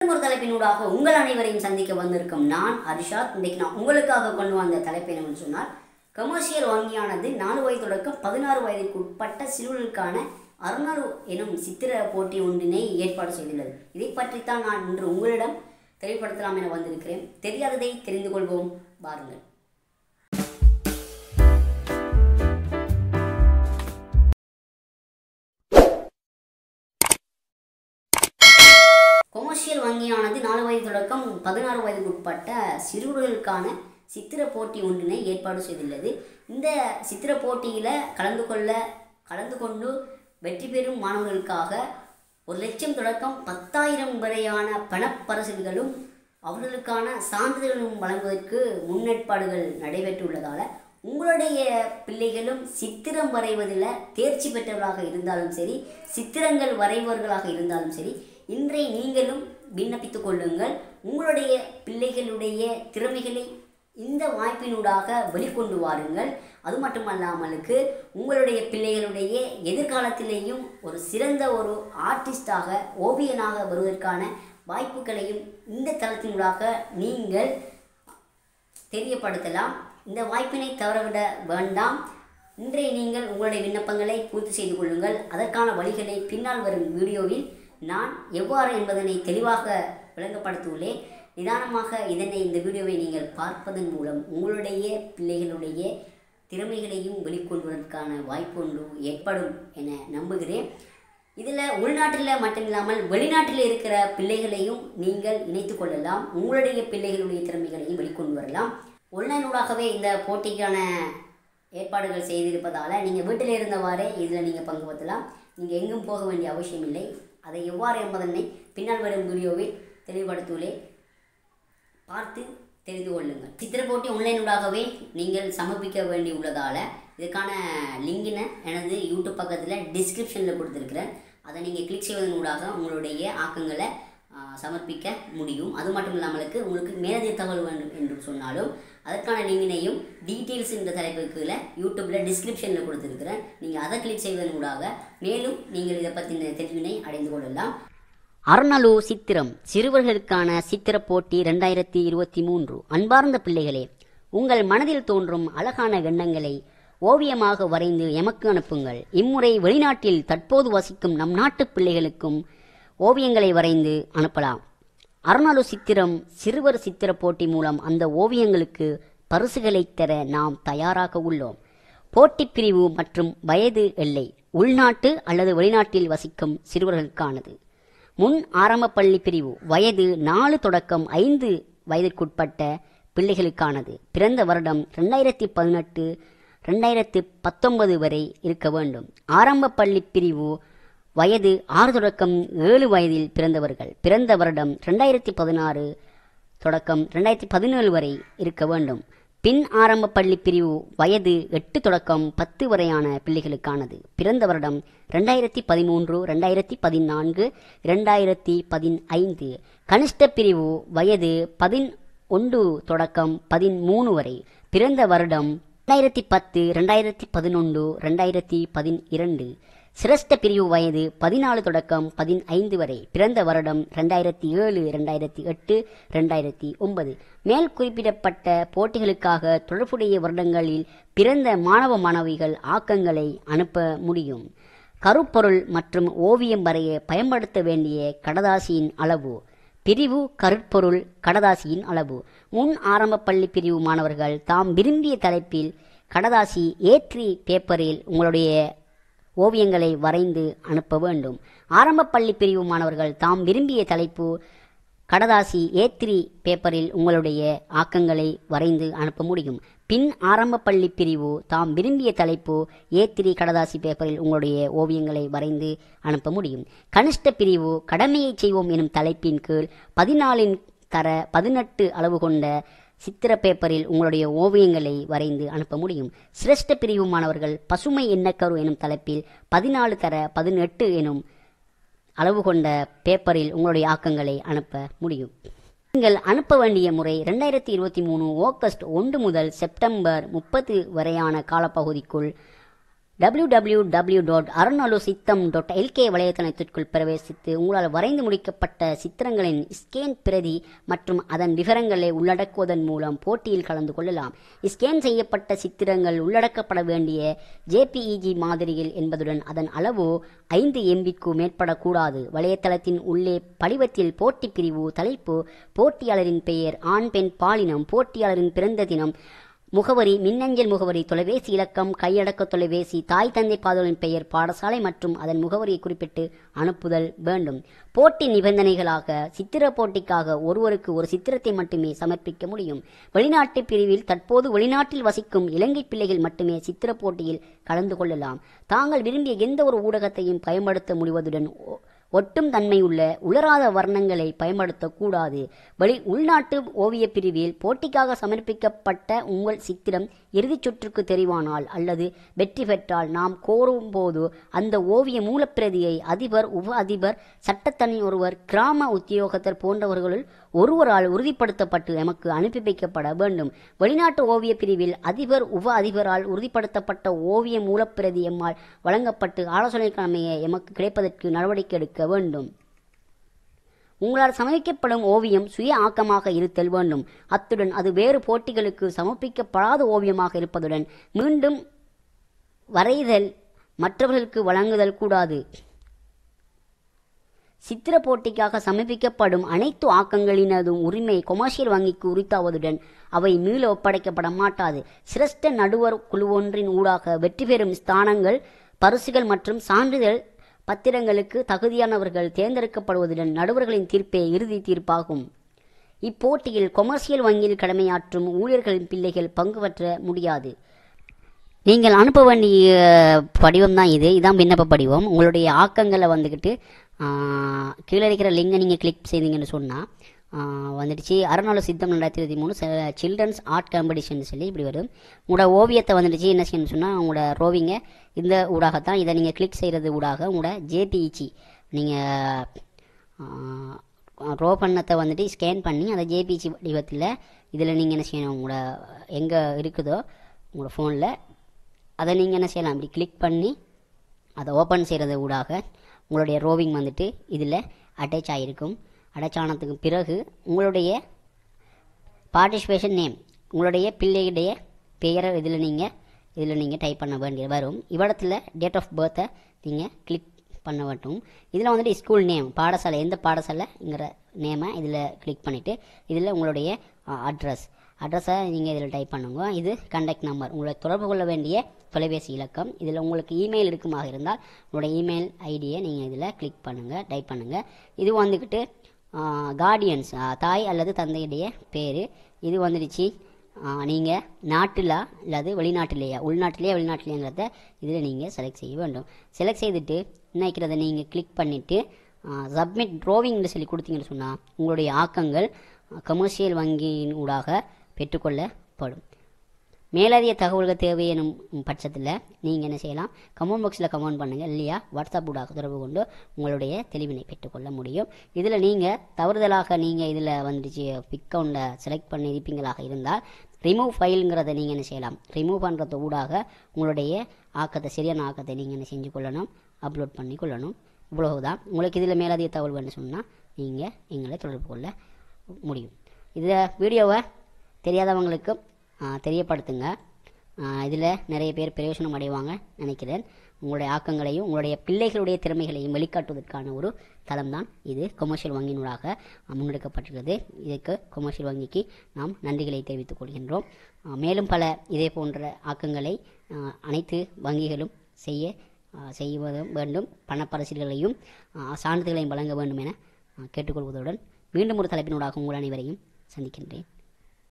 ஒரு தலைப்பினூடாக உங்கள் அனைவரையும் சந்திக்க வந்திருக்கும் நான் அரிஷாத் இன்றைக்கு நான் உங்களுக்காக கொண்டு வந்த தலைப்பு என்னவென்று சொன்னால் கமர்ஷியல் வங்கியானது நாலு வயது தொடக்கம் பதினாறு வயதுக்கு உட்பட்ட சிறுவர்களுக்கான அருணாறு எனும் சித்திர போட்டி ஒன்றினை ஏற்பாடு செய்துள்ளது இதை பற்றித்தான் நான் இன்று உங்களிடம் தெளிவுபடுத்தலாம் என வந்திருக்கிறேன் தெரியாததை தெரிந்து கொள்வோம் பாருங்கள் கொமர்ஷியல் வங்கியானது நாலு வயது தொடக்கம் பதினாறு வயதுக்கு உட்பட்ட சிறுவர்களுக்கான சித்திர போட்டி ஒன்றினை ஏற்பாடு செய்துள்ளது இந்த சித்திர போட்டியில் கலந்து கொள்ள கலந்து கொண்டு வெற்றி பெறும் மாணவர்களுக்காக ஒரு லட்சம் தொடக்கம் பத்தாயிரம் வரையான பணப்பரிசுகளும் அவர்களுக்கான சான்றிதழ்களும் வழங்குவதற்கு முன்னேற்பாடுகள் நடைபெற்றுள்ளதால் உங்களுடைய பிள்ளைகளும் சித்திரம் வரைவதில் தேர்ச்சி பெற்றவர்களாக இருந்தாலும் சரி சித்திரங்கள் வரைபவர்களாக இருந்தாலும் சரி இன்றைய நீங்களும் விண்ணப்பித்துக் கொள்ளுங்கள் உங்களுடைய பிள்ளைகளுடைய திறமைகளை இந்த வாய்ப்பினூடாக வெளிக்கொண்டு வாருங்கள் அது மட்டுமல்லாமலுக்கு உங்களுடைய பிள்ளைகளுடைய எதிர்காலத்திலேயும் ஒரு சிறந்த ஒரு ஆர்டிஸ்டாக ஓவியனாக வருவதற்கான வாய்ப்புகளையும் இந்த தளத்தினூடாக நீங்கள் தெரியப்படுத்தலாம் இந்த வாய்ப்பினை தவறவிட வேண்டாம் இன்றைய நீங்கள் உங்களுடைய விண்ணப்பங்களை பூர்த்தி செய்து கொள்ளுங்கள் அதற்கான வழிகளை பின்னால் வரும் வீடியோவில் நான் எவ்வாறு என்பதனை தெளிவாக விளங்கப்படுத்தியுள்ளேன் நிதானமாக இதனை இந்த வீடியோவை நீங்கள் பார்ப்பதன் மூலம் உங்களுடைய பிள்ளைகளுடைய திறமைகளையும் வெளிக்கொள்வதற்கான வாய்ப்பு ஒன்று ஏற்படும் என நம்புகிறேன் இதில் உள்நாட்டில் மட்டுமில்லாமல் வெளிநாட்டில் இருக்கிற பிள்ளைகளையும் நீங்கள் இணைத்து கொள்ளலாம் உங்களுடைய பிள்ளைகளுடைய திறமைகளையும் வெளிக்கொண்டு வரலாம் ஆன்லைனூடாகவே இந்த போட்டிக்கான ஏற்பாடுகள் செய்திருப்பதால் நீங்கள் வீட்டில் இருந்தவாறே இதில் நீங்கள் பங்கு பெற்றலாம் நீங்கள் எங்கும் போக வேண்டிய அவசியம் இல்லை அதை எவ்வாறு என்பதனை பின்னால் வரும் வீடியோவில் தெளிவுபடுத்தியுள்ளேன் பார்த்து தெரிந்து கொள்ளுங்கள் சித்திர போட்டி ஆன்லைனூடாகவே நீங்கள் சமர்ப்பிக்க வேண்டி உள்ளதால் இதுக்கான லிங்கினை எனது யூடியூப் பக்கத்தில் டிஸ்கிரிப்ஷனில் கொடுத்துருக்குறேன் அதை நீங்கள் கிளிக் செய்வதன் ஊடாக உங்களுடைய ஆக்கங்களை ஆ, சமர்ப்பிக்க முடியும் அது மட்டும் இல்லாமலுக்கு உங்களுக்கு மேலதிக தகவல் வேண்டும் என்று சொன்னாலும் அதற்கான லிங்கினையும் டீட்டெயில்ஸ் என்ற தலைப்புக்கு கீழே யூடியூப்பில் டிஸ்கிரிப்ஷனில் கொடுத்துருக்குறேன் நீங்கள் அதை கிளிக் செய்வதன் ஊடாக மேலும் நீங்கள் இதை பற்றின தெளிவினை அடைந்து கொள்ளலாம் அருணலு சித்திரம் சிறுவர்களுக்கான சித்திர போட்டி ரெண்டாயிரத்தி இருபத்தி மூன்று அன்பார்ந்த பிள்ளைகளே உங்கள் மனதில் தோன்றும் அழகான எண்ணங்களை ஓவியமாக வரைந்து எமக்கு அனுப்புங்கள் இம்முறை வெளிநாட்டில் தற்போது வசிக்கும் நம் நாட்டு பிள்ளைகளுக்கும் ஓவியங்களை வரைந்து அனுப்பலாம் அருணலு சித்திரம் சிறுவர் சித்திர போட்டி மூலம் அந்த ஓவியங்களுக்கு பரிசுகளை தர நாம் தயாராக உள்ளோம் போட்டிப் பிரிவு மற்றும் வயது எல்லை உள்நாட்டு அல்லது வெளிநாட்டில் வசிக்கும் சிறுவர்களுக்கானது முன் ஆரம்ப பள்ளி பிரிவு வயது நாலு தொடக்கம் ஐந்து வயதிற்குட்பட்ட பிள்ளைகளுக்கானது பிறந்த வருடம் ரெண்டாயிரத்தி பதினெட்டு ரெண்டாயிரத்தி பத்தொன்பது வரை இருக்க வேண்டும் ஆரம்ப பள்ளி பிரிவு வயது ஆறு தொடக்கம் ஏழு வயதில் பிறந்தவர்கள் பிறந்த வருடம் ரெண்டாயிரத்தி பதினாறு தொடக்கம் ரெண்டாயிரத்தி பதினேழு வரை இருக்க வேண்டும் பின் ஆரம்ப பள்ளி பிரிவு வயது எட்டு தொடக்கம் பத்து வரையான பிள்ளைகளுக்கானது பிறந்த வருடம் ரெண்டாயிரத்தி பதிமூன்று ரெண்டாயிரத்தி பதினான்கு ரெண்டாயிரத்தி பதினைந்து கனிஷ்ட பிரிவு வயது பதின் ஒன்று தொடக்கம் பதிமூணு வரை பிறந்த வருடம் ரெண்டாயிரத்தி பத்து ரெண்டாயிரத்தி பதினொன்று ரெண்டாயிரத்தி பதினிரண்டு சிரஷ்ட பிரிவு வயது பதினாலு தொடக்கம் பதினைந்து வரை பிறந்த வருடம் ரெண்டாயிரத்தி ஏழு ரெண்டாயிரத்தி எட்டு ரெண்டாயிரத்தி ஒன்பது மேல் குறிப்பிடப்பட்ட போட்டிகளுக்காக தொடர்புடைய வருடங்களில் பிறந்த மாணவ மாணவிகள் ஆக்கங்களை அனுப்ப முடியும் கருப்பொருள் மற்றும் ஓவியம் வரைய பயன்படுத்த வேண்டிய கடதாசியின் அளவு பிரிவு கருப்பொருள் கடதாசியின் அளவு முன் ஆரம்ப பள்ளி பிரிவு மாணவர்கள் தாம் விரும்பிய தலைப்பில் கடதாசி ஏற்றி பேப்பரில் உங்களுடைய ஓவியங்களை வரைந்து அனுப்ப வேண்டும் ஆரம்ப பள்ளி பிரிவு மாணவர்கள் தாம் விரும்பிய தலைப்பு கடதாசி ஏ3 பேப்பரில் உங்களுடைய ஆக்கங்களை வரைந்து அனுப்ப முடியும் பின் ஆரம்ப பள்ளி பிரிவு தாம் விரும்பிய தலைப்பு ஏ3 கடதாசி பேப்பரில் உங்களுடைய ஓவியங்களை வரைந்து அனுப்ப முடியும் கனிஷ்ட பிரிவு கடமையை செய்வோம் எனும் தலைப்பின் கீழ் பதினாலின் தர பதினெட்டு அளவு கொண்ட சித்திர பேப்பரில் உங்களுடைய ஓவியங்களை வரைந்து அனுப்ப முடியும் சிரஷ்ட பிரிவு மாணவர்கள் பசுமை எண்ணக்கரு எனும் தலைப்பில் பதினாலு தர பதினெட்டு எனும் அளவு கொண்ட பேப்பரில் உங்களுடைய ஆக்கங்களை அனுப்ப முடியும் நீங்கள் அனுப்ப வேண்டிய முறை ரெண்டாயிரத்தி இருபத்தி மூணு ஆகஸ்ட் ஒன்று முதல் செப்டம்பர் முப்பது வரையான காலப்பகுதிக்குள் www.arnalusitam.lk டாட் அறநலு சித்தம் டாட் எல்கே வலைத்தளத்திற்குள் பிரவேசித்து உங்களால் வரைந்து முடிக்கப்பட்ட சித்திரங்களின் ஸ்கேன் பிரதி மற்றும் அதன் விவரங்களை உள்ளடக்குவதன் மூலம் போட்டியில் கலந்து கொள்ளலாம் ஸ்கேன் செய்யப்பட்ட சித்திரங்கள் உள்ளடக்கப்பட வேண்டிய ஜேபிஇஜி மாதிரியில் என்பதுடன் அதன் அளவு ஐந்து எம்பிக்கு மேற்படக்கூடாது வலைத்தளத்தின் உள்ளே படிவத்தில் போட்டி பிரிவு தலைப்பு போட்டியாளரின் பெயர் ஆண் பெண் பாலினம் போட்டியாளரின் பிறந்த தினம் முகவரி மின்னஞ்சல் முகவரி தொலைபேசி இலக்கம் கையடக்க தொலைபேசி தாய் தந்தை பாதலின் பெயர் பாடசாலை மற்றும் அதன் முகவரியை குறிப்பிட்டு அனுப்புதல் வேண்டும் போட்டி நிபந்தனைகளாக சித்திர போட்டிக்காக ஒருவருக்கு ஒரு சித்திரத்தை மட்டுமே சமர்ப்பிக்க முடியும் வெளிநாட்டு பிரிவில் தற்போது வெளிநாட்டில் வசிக்கும் இலங்கை பிள்ளைகள் மட்டுமே சித்திர போட்டியில் கலந்து கொள்ளலாம் தாங்கள் விரும்பிய எந்த ஒரு ஊடகத்தையும் பயன்படுத்த முடிவதுடன் ஒ- ஒட்டும் தன்மையுள்ள உலராத வர்ணங்களை பயன்படுத்தக்கூடாது வெளி உள்நாட்டு ஓவியப் பிரிவில் போட்டிக்காக சமர்ப்பிக்கப்பட்ட உங்கள் சித்திரம் இறுதிச் சுற்றுக்கு தெரிவானால் அல்லது வெற்றி பெற்றால் நாம் கோரும்போது அந்த ஓவிய மூலப்பிரதியை அதிபர் உப அதிபர் சட்டத்தனி ஒருவர் கிராம உத்தியோகத்தர் போன்றவர்களுள் ஒருவரால் உறுதிப்படுத்தப்பட்டு எமக்கு அனுப்பி வைக்கப்பட வேண்டும் வெளிநாட்டு ஓவியப் பிரிவில் அதிபர் உப அதிபரால் உறுதிப்படுத்தப்பட்ட ஓவிய மூலப்பிரதி எம்மால் வழங்கப்பட்டு ஆலோசனைக்கிழமைய எமக்கு கிடைப்பதற்கு நடவடிக்கை எடுக்க வேண்டும் உங்களால் சமர்ப்பிக்கப்படும் ஓவியம் சுய ஆக்கமாக இருத்தல் வேண்டும் அத்துடன் அது வேறு போட்டிகளுக்கு சமர்ப்பிக்கப்படாத ஓவியமாக இருப்பதுடன் மீண்டும் வரைதல் மற்றவர்களுக்கு வழங்குதல் கூடாது சித்திர போட்டிக்காக சமர்ப்பிக்கப்படும் அனைத்து ஆக்கங்களினதும் உரிமை கொமர்ஷியல் வங்கிக்கு உரித்தாவதுடன் அவை மீள ஒப்படைக்கப்பட மாட்டாது சிரஷ்ட நடுவர் குழுவொன்றின் ஊடாக வெற்றி பெறும் ஸ்தானங்கள் பரிசுகள் மற்றும் சான்றிதழ் பத்திரங்களுக்கு தகுதியானவர்கள் தேர்ந்தெடுக்கப்படுவதுடன் நடுவர்களின் தீர்ப்பே இறுதி தீர்ப்பாகும் இப்போட்டியில் கொமர்ஷியல் வங்கியில் கடமையாற்றும் ஊழியர்களின் பிள்ளைகள் பங்கு பெற்ற முடியாது நீங்கள் அனுப்ப வேண்டிய படிவம் தான் இது இதான் விண்ணப்ப படிவம் உங்களுடைய ஆக்கங்களை வந்துக்கிட்டு ஆ, கீழே இருக்கிற லிங்கை நீங்கள் கிளிக் செய்தீங்கன்னு சொன்னால் வந்துடுச்சு அறநாளு சித்தம் ரெண்டாயிரத்தி இருபத்தி மூணு சில்ட்ரன்ஸ் ஆர்ட் காம்படிஷன் சொல்லி இப்படி வரும் உங்களோட ஓவியத்தை வந்துடுச்சு என்ன செய்யணும்னு சொன்னால் உங்களோட ரோவிங்கை இந்த ஊடாகத்தான் இதை நீங்கள் கிளிக் செய்கிறது ஊடாக உங்களோட ஜேபிஇச்சி நீங்கள் ரோ பண்ணத்தை வந்துட்டு ஸ்கேன் பண்ணி அதை ஜேபிசி வடிவத்தில் இதில் நீங்கள் என்ன செய்யணும் உங்களோட எங்கே இருக்குதோ உங்களோட ஃபோனில் அதை நீங்கள் என்ன செய்யலாம் இப்படி கிளிக் பண்ணி அதை ஓப்பன் செய்கிறது ஊடாக உங்களுடைய ரோவிங் வந்துட்டு இதில் அட்டாச் ஆகிருக்கும் அட்டாச் ஆனதுக்கு பிறகு உங்களுடைய பார்ட்டிசிபேஷன் நேம் உங்களுடைய பிள்ளையுடைய பெயரை இதில் நீங்கள் இதில் நீங்கள் டைப் பண்ண வேண்டியது வரும் இவ்விடத்தில் டேட் ஆஃப் பர்த்தை நீங்கள் கிளிக் பண்ண வேண்டும் இதில் வந்துட்டு ஸ்கூல் நேம் பாடசாலை எந்த பாடசாலைங்கிற நேமை இதில் கிளிக் பண்ணிவிட்டு இதில் உங்களுடைய அட்ரஸ் அட்ரஸை நீங்கள் இதில் டைப் பண்ணுங்க இது கண்டக்ட் நம்பர் உங்களை தொடர்பு கொள்ள வேண்டிய தொலைபேசி இலக்கம் இதில் உங்களுக்கு இமெயில் இருக்குமாக இருந்தால் உங்களோட இமெயில் ஐடியை நீங்கள் இதில் கிளிக் பண்ணுங்கள் டைப் பண்ணுங்கள் இது வந்துக்கிட்டு கார்டியன்ஸ் தாய் அல்லது தந்தையுடைய பேர் இது வந்துடுச்சு நீங்கள் நாட்டிலா அல்லது வெளிநாட்டிலேயா உள்நாட்டிலேயே வெளிநாட்டிலேங்கிறத இதில் நீங்கள் செலக்ட் செய்ய வேண்டும் செலக்ட் செய்துட்டு நினைக்கிறத நீங்கள் கிளிக் பண்ணிவிட்டு சப்மிட் ட்ரோவிங்னு சொல்லி கொடுத்தீங்கன்னு சொன்னால் உங்களுடைய ஆக்கங்கள் கமர்ஷியல் வங்கியின் ஊடாக பெற்றுக்கொள்ளப்படும் மேலதிக தகவல்கள் தேவை எனும் பட்சத்தில் நீங்கள் என்ன செய்யலாம் கமெண்ட் பாக்ஸில் கமெண்ட் பண்ணுங்கள் இல்லையா வாட்ஸ்அப் ஊடாக தொடர்பு கொண்டு உங்களுடைய தெளிவினை பெற்றுக்கொள்ள முடியும் இதில் நீங்கள் தவறுதலாக நீங்கள் இதில் வந்துச்சு பிக்கவுண்டை செலக்ட் பண்ணி இருப்பீங்களாக இருந்தால் ரிமூவ் ஃபைலுங்கிறத நீங்கள் என்ன செய்யலாம் ரிமூவ் பண்ணுறது ஊடாக உங்களுடைய ஆக்கத்தை சரியான ஆக்கத்தை நீங்கள் என்ன செஞ்சு கொள்ளணும் அப்லோட் பண்ணி கொள்ளணும் இவ்வளவுதான் உங்களுக்கு இதில் மேலதிக தகவல் வேணும்னு சொன்னால் நீங்கள் எங்களை தொடர்பு கொள்ள முடியும் இதில் வீடியோவை தெரியாதவங்களுக்கு ஆ, தெரியப்படுத்துங்க இதில் நிறைய பேர் பிரயோஜனம் அடைவாங்க நினைக்கிறேன் உங்களுடைய ஆக்கங்களையும் உங்களுடைய பிள்ளைகளுடைய திறமைகளையும் வெளிக்காட்டுவதற்கான ஒரு தளம்தான் இது கொமர்ஷியல் வங்கியினூடாக முன்னெடுக்கப்பட்டுள்ளது இதுக்கு கொமர்ஷியல் வங்கிக்கு நாம் நன்றிகளை தெரிவித்துக் கொள்கின்றோம் ஆ, மேலும் பல இதே போன்ற ஆக்கங்களை ஆ, அனைத்து வங்கிகளும் செய்ய ஆ, செய்வதும் வேண்டும் பணப்பரிசீல்களையும் ஆ, சான்றிதழையும் வழங்க வேண்டும் என ஆ, கேட்டுக்கொள்வதுடன் மீண்டும் ஒரு தலைப்பினூடாக உங்கள் அனைவரையும் சந்திக்கின்றேன்